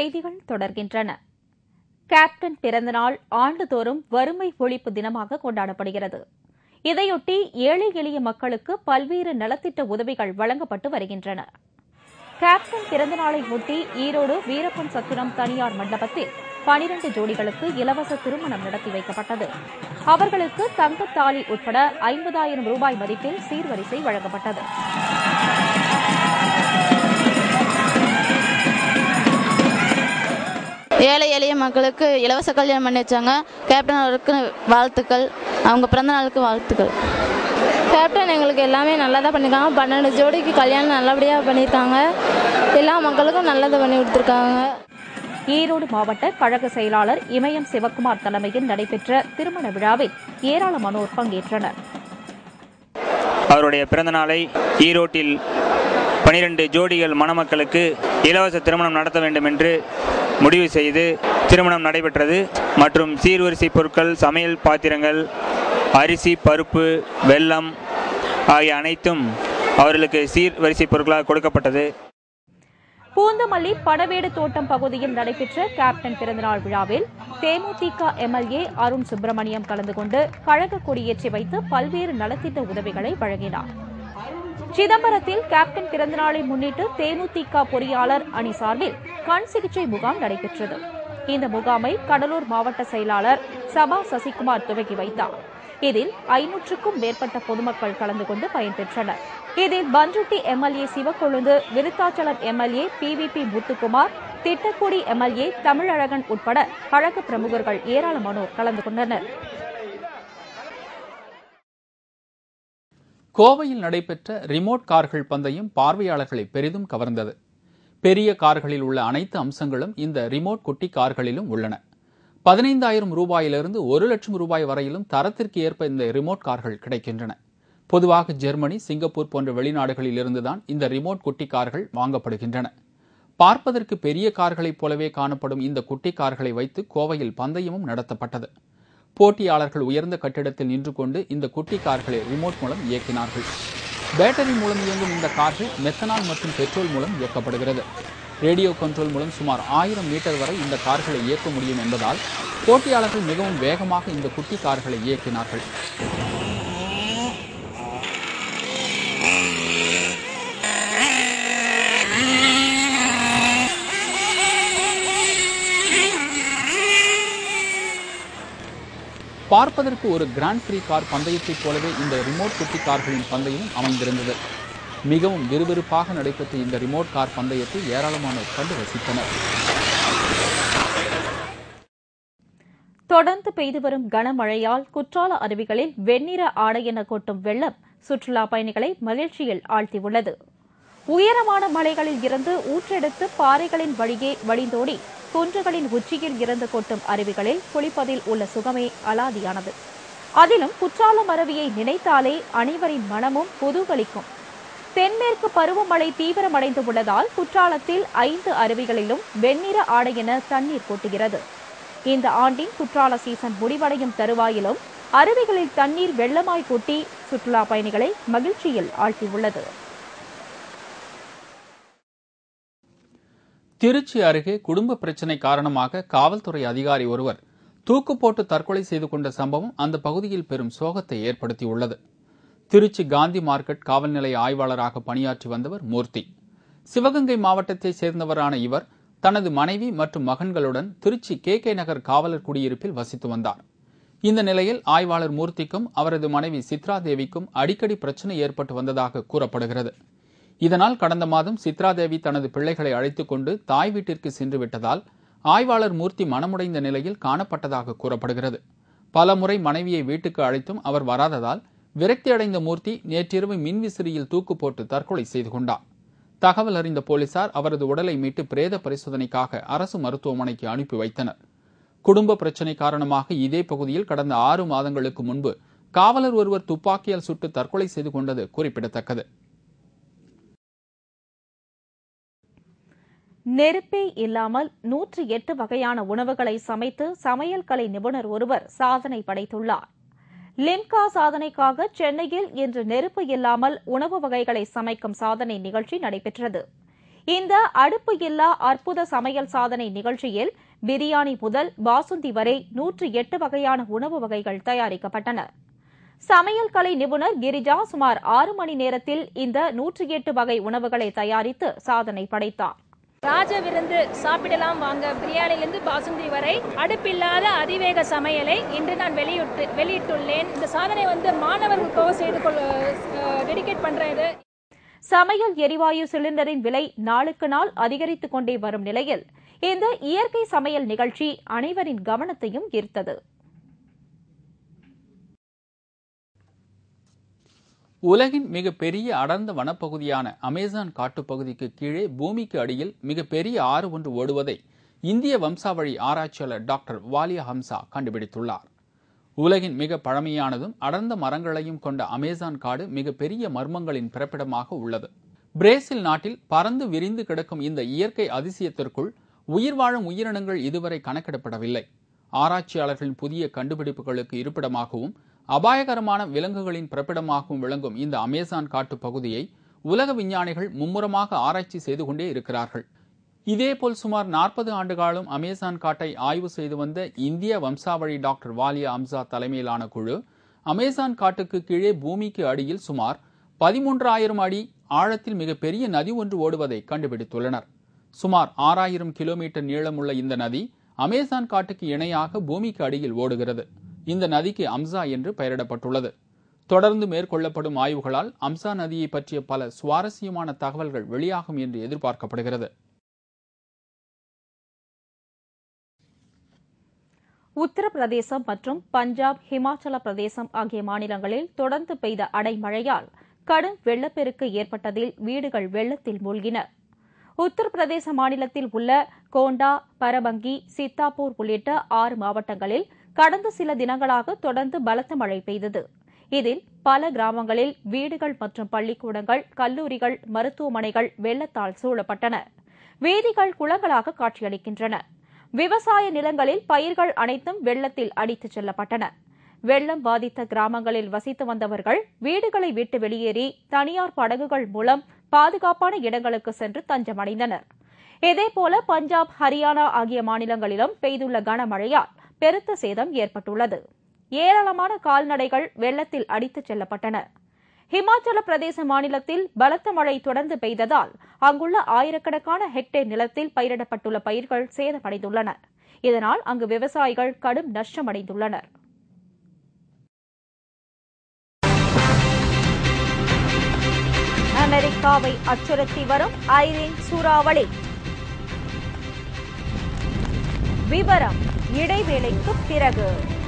செய்திகள் தொடர்கின்றன கேப்டன் பிறந்தநாள் ஆண்டுதோறும் வறுமை ஒழிப்பு தினமாக கொண்டாடப்படுகிறது இதையொட்டி ஏழை எளிய மக்களுக்கு பல்வேறு நலத்திட்ட உதவிகள் வழங்கப்பட்டு வருகின்றன கேப்டன் பிறந்தநாளை ஒட்டி ஈரோடு வீரப்பன் சத்திரம் தனியார் மண்டபத்தில் பனிரண்டு ஜோடிகளுக்கு இலவச திருமணம் நடத்தி வைக்கப்பட்டது அவர்களுக்கு தங்கத்தாலி உட்பட ஐம்பதாயிரம் ரூபாய் மதிப்பில் சீர்வரிசை வழங்கப்பட்டது ஏழை எளிய மக்களுக்கு இலவச கல்யாணம் பண்ணி வச்சாங்க கேப்டன் அவருக்கு வாழ்த்துக்கள் அவங்க பிறந்த நாளுக்கு வாழ்த்துக்கள் கேப்டன் எங்களுக்கு எல்லாமே நல்லா தான் பண்ணியிருக்காங்க பன்னெண்டு ஜோடிக்கு கல்யாணம் நல்லபடியாக பண்ணியிருக்காங்க எல்லா மக்களுக்கும் நல்லதை பண்ணி கொடுத்துருக்காங்க ஈரோடு மாவட்ட கழக செயலாளர் இமயம் சிவக்குமார் தலைமையில் நடைபெற்ற திருமண விழாவில் ஏராளமானோர் பங்கேற்றனர் அவருடைய பிறந்தநாளை ஈரோட்டில் பனிரெண்டு ஜோடிகள் மணமக்களுக்கு இலவச திருமணம் நடத்த வேண்டும் என்று முடிவு செய்து திருமணம் நடைபெற்றது மற்றும் சீர்வரிசை பொருட்கள் சமையல் பாத்திரங்கள் அரிசி பருப்பு வெல்லம் ஆகிய அனைத்தும் அவர்களுக்கு சீர்வரிசை பொருட்களாக கொடுக்கப்பட்டது பூந்தமல்லி படவேடு தோட்டம் பகுதியில் நடைபெற்ற கேப்டன் பிறந்தநாள் விழாவில் தேமுதிக எம்எல்ஏ அருண் சுப்பிரமணியம் கலந்து கொண்டு கழக கொடியேற்றி வைத்து பல்வேறு நலத்திட்ட உதவிகளை வழங்கினார் சிதம்பரத்தில் கேப்டன் பிறந்தநாளை முன்னிட்டு தேமுதிக பொறியாளர் அணி சார்பில் கண் சிகிச்சை முகாம் நடைபெற்றது இந்த முகாமை கடலூர் மாவட்ட செயலாளர் சபா சசிகுமார் துவக்கி வைத்தார் இதில் ஐநூற்றுக்கும் மேற்பட்ட பொதுமக்கள் கலந்து கொண்டு பயன்பெற்றனர் இதில் Panruti MLA Sivakozhundhu Virudhachalam MLA PVP Muthukumar Tittakudi MLA Tamizhazhagan உட்பட கழக பிரமுகர்கள் ஏராளமானோர் கலந்து கொண்டனர் கோவையில் நடைபெற்ற ரிமோட் கார்கள் பந்தயம் பார்வையாளர்களை பெரிதும் கவர்ந்தது பெரிய கார்களில் உள்ள அனைத்து அம்சங்களும் இந்த ரிமோட் குட்டி கார்களிலும் உள்ளன பதினைந்தாயிரம் ரூபாயிலிருந்து ஒரு லட்சம் ரூபாய் வரையிலும் தரத்திற்கு ஏற்ப இந்த ரிமோட் கார்கள் கிடைக்கின்றன பொதுவாக ஜெர்மனி சிங்கப்பூர் போன்ற வெளிநாடுகளில் இருந்துதான் இந்த ரிமோட் குட்டி கார்கள் வாங்கப்படுகின்றன பார்ப்பதற்கு பெரிய கார்களைப் போலவே காணப்படும் இந்த குட்டி கார்களை வைத்து கோவையில் பந்தயமும் நடத்தப்பட்டது போட்டியாளர்கள் உயர்ந்த கட்டிடத்தில் நின்று கொண்டு இந்த குட்டி கார்களை ரிமோட் மூலம் இயக்கினார்கள் பேட்டரி மூலம் இயங்கும் இந்த கார்கள் மெத்தனால் மற்றும் பெட்ரோல் மூலம் இயக்கப்படுகிறது ரேடியோ கண்ட்ரோல் மூலம் சுமார் ஆயிரம் மீட்டர் வரை இந்த கார்களை இயக்க முடியும் என்பதால் போட்டியாளர்கள் மிகவும் வேகமாக இந்த குட்டி கார்களை இயக்கினார்கள் பார்ப்பதற்கு ஒரு கிராண்ட் பிரீ கார் பந்தயத்தைப் போலவே இந்த ரிமோட் குட்டி கார்களின் பந்தயமும் அமைந்திருந்தது மிகவும் விறுவிறுப்பாக நடைபெற்ற இந்த ரிமோட் கார் பந்தயத்தை ஏராளமானோர் கண்டு ரசித்தனர் தொடர்ந்து பெய்து வரும் கனமழையால் குற்றால அருவிகளில் வெண்ணிற ஆடை என கொட்டும் வெள்ளம் சுற்றுலா பயணிகளை மகிழ்ச்சியில் ஆழ்த்தியுள்ளது உயரமான மலைகளில் இருந்து ஊற்றெடுத்து பாறைகளின் வழியே வழிந்தோடி குன்றுகளின் உச்சியில் இருந்து கொட்டும் அருவிகளில் குளிப்பதில் உள்ள சுகமே அலாதியானது அதிலும் குற்றாலம் அருவியை நினைத்தாலே அனைவரின் மனமும் குதூகலிக்கும் தென்மேற்கு பருவமழை தீவிரமடைந்து உள்ளதால் குற்றாலத்தில் ஐந்து அருவிகளிலும் வெண்ணிற ஆடை என தண்ணீர் கொட்டுகிறது இந்த ஆண்டின் குற்றால சீசன் முடிவடையும் தருவாயிலும் அருவிகளில் தண்ணீர் வெள்ளமாய் கொட்டி சுற்றுலா பயணிகளை மகிழ்ச்சியில் ஆழ்த்தியுள்ளது திருச்சி அருகே குடும்ப பிரச்சினை காரணமாக காவல்துறை அதிகாரி ஒருவர் தூக்கு போட்டு தற்கொலை செய்து கொண்ட சம்பவம் அந்த பகுதியில் பெரும் சோகத்தை ஏற்படுத்தியுள்ளது திருச்சி காந்தி மார்க்கெட் காவல் நிலைய ஆய்வாளராக பணியாற்றி வந்தவர் மூர்த்தி சிவகங்கை மாவட்டத்தைச் சேர்ந்தவரான இவர் தனது மனைவி மற்றும் மகன்களுடன் திருச்சி கே கே நகர் காவலர் குடியிருப்பில் வசித்து வந்தார் இந்த நிலையில் ஆய்வாளர் மூர்த்திக்கும் அவரது மனைவி சித்ரா தேவிக்கும் அடிக்கடி பிரச்சனை ஏற்பட்டு வந்ததாக கூறப்படுகிறது இதனால் கடந்த மாதம் சித்ரா தேவி தனது பிள்ளைகளை அழைத்துக் கொண்டு தாய் வீட்டிற்கு சென்று விட்டதால் ஆய்வாளர் மூர்த்தி மனமுடைந்த நிலையில் காணப்பட்டதாக கூறப்படுகிறது பல முறை மனைவியை வீட்டுக்கு அழைத்தும் அவர் வராததால் விரக்தி அடைந்த மூர்த்தி நேற்றிரவு மின்விசிறியில் தூக்கு போட்டு தற்கொலை செய்து கொண்டார் தகவல் அறிந்த போலீசார் அவரது உடலை மீட்டு பிரேத பரிசோதனைக்காக அரசு மருத்துவமனைக்கு அனுப்பி வைத்தனர் குடும்ப பிரச்சினை காரணமாக இதே பகுதியில் கடந்த ஆறு மாதங்களுக்கு முன்பு காவலர் ஒருவர் துப்பாக்கியால் சுட்டு தற்கொலை செய்து கொண்டது குறிப்பிடத்தக்கது நெருப்பே இல்லாமல் நூற்றி எட்டு வகையான உணவுகளை சமைத்து சமையல் கலை நிபுணர் ஒருவர் சாதனை படைத்துள்ளார் லிம்கா சாதனைக்காக சென்னையில் இன்று நெருப்பு இல்லாமல் உணவு வகைகளை சமைக்கும் சாதனை நிகழ்ச்சி நடைபெற்றது இந்த அடுப்பு இல்லா அற்புத சமையல் சாதனை நிகழ்ச்சியில் பிரியாணி முதல் பாசுந்தி வரை நூற்று எட்டு வகையான உணவு வகைகள் தயாரிக்கப்பட்டன சமையல் கலை நிபுணர் கிரிஜா சுமார் ஆறு மணி நேரத்தில் இந்த நூற்றி எட்டு வகை உணவுகளை தயாரித்து சாதனை படைத்தார் ராஜ விருந்து சாப்பிடலாம் வாங்க பிரியாணிலிருந்து பாசுந்தி வரை அடுப்பில்லாத அதிவேக சமையலை இன்று நான் வெளியிட்டு வெளியிட்டுள்ளேன் இந்த சாதனை வந்து மாணவர்களுக்காக செய்து கொள்ள டெடிகேட் பண்றேன் இது சமையல் எரிவாயு சிலிண்டரின் விலை நாளுக்கு நாள் அதிகரித்துக் கொண்டே வரும் நிலையில் இந்த இயற்கை சமையல் நிகழ்ச்சி அனைவரின் கவனத்தையும் ஈர்த்தது உலகின் மிகப்பெரிய அடர்ந்த வனப்பகுதியான அமேசான் காட்டுப்பகுதிக்கு கீழே பூமிக்கு அடியில் மிகப்பெரிய ஆறு ஒன்று ஓடுவதை இந்திய வம்சாவழி ஆராய்ச்சியாளர் டாக்டர் வாலியா ஹம்சா கண்டுபிடித்துள்ளார் உலகின் மிக பழமையானதும் அடர்ந்த மரங்களையும் கொண்ட அமேசான் காடு மிகப்பெரிய மர்மங்களின் பிறப்பிடமாக உள்ளது பிரேசில் நாட்டில் பறந்து விரிந்து கிடக்கும் இந்த இயற்கை அதிசயத்திற்குள் உயிர் வாழும் உயிரினங்கள் இதுவரை கணக்கிடப்படவில்லை ஆராய்ச்சியாளர்களின் புதிய கண்டுபிடிப்புகளுக்கு இருப்பிடமாகவும் அபாயகரமான விலங்குகளின் பிறப்பிடமாகவும் விளங்கும் இந்த அமேசான் காட்டு பகுதியை உலக விஞ்ஞானிகள் மும்முரமாக ஆராய்ச்சி செய்து கொண்டே இருக்கிறார்கள் இதேபோல் சுமார் நாற்பது ஆண்டு காலம் அமேசான் காட்டை ஆய்வு செய்து வந்த இந்திய வம்சாவழி டாக்டர் வாலியா அம்சா தலைமையிலான குழு அமேசான் காட்டுக்கு கீழே பூமிக்கு அடியில் சுமார் பதிமூன்றாயிரம் அடி ஆழத்தில் மிகப்பெரிய நதி ஒன்று ஓடுவதை கண்டுபிடித்துள்ளனர் சுமார் ஆறாயிரம் கிலோமீட்டர் நீளமுள்ள இந்த நதி அமேசான் காட்டுக்கு இணையாக பூமிக்கு அடியில் ஓடுகிறது இந்த நதிக்கு அம்சா என்று பெயரிடப்பட்டுள்ளது தொடர்ந்து மேற்கொள்ளப்படும் ஆய்வுகளால் அம்சா நதியை பற்றிய பல சுவாரஸ்யமான தகவல்கள் வெளியாகும் என்று எதிர்பார்க்கப்படுகிறது உத்தரப்பிரதேசம் மற்றும் பஞ்சாப் ஹிமாச்சல பிரதேசம் ஆகிய மாநிலங்களில் தொடர்ந்து பெய்த அடைமழையால் கடும் வெள்ளப்பெருக்கு ஏற்பட்டதில் வீடுகள் வெள்ளத்தில் மூழ்கின உத்தரப்பிரதேச மாநிலத்தில் உள்ள கோண்டா பரபங்கி சித்தாப்பூர் உள்ளிட்ட ஆறு மாவட்டங்களில் கடந்த சில தினங்களாக தொடர்ந்து பலத்த மழை பெய்தது இதில் பல கிராமங்களில் வீடுகள் மற்றும் பள்ளிக்கூடங்கள் கல்லூரிகள் மருத்துவமனைகள் வெள்ளத்தால் சூழப்பட்டன வீதிகள் குளங்களாக காட்சியளிக்கின்றன விவசாய நிலங்களில் பயிர்கள் அனைத்தும் வெள்ளத்தில் அடித்துச் செல்லப்பட்டன வெள்ளம் பாதித்த கிராமங்களில் வசித்து வந்தவர்கள் வீடுகளை விட்டு வெளியேறி தனியார் படகுகள் மூலம் பாதுகாப்பான இடங்களுக்கு சென்று தஞ்சமடைந்தனர் இதேபோல பஞ்சாப் ஹரியானா ஆகிய மாநிலங்களிலும் பெய்துள்ள கனமழையால் பெருத்த சேதம் ஏற்பட்டுள்ளது ஏராளமான கால்நடைகள் வெள்ளத்தில் அடித்துச் செல்லப்பட்டன ஹிமாச்சல பிரதேச மாநிலத்தில் பலத்த மழை தொடர்ந்து பெய்ததால் அங்குள்ள ஆயிரக்கணக்கான ஹெக்டேர் நிலத்தில் பயிரிடப்பட்டுள்ள பயிர்கள் சேதமடைந்துள்ளன இதனால் அங்கு விவசாயிகள் கடும் நஷ்டமடைந்துள்ளனர் அமெரிக்காவை அச்சுறுத்தி வரும் ஐரின் சூறாவளி விவரம் இடைவேளைக்கு பிறகு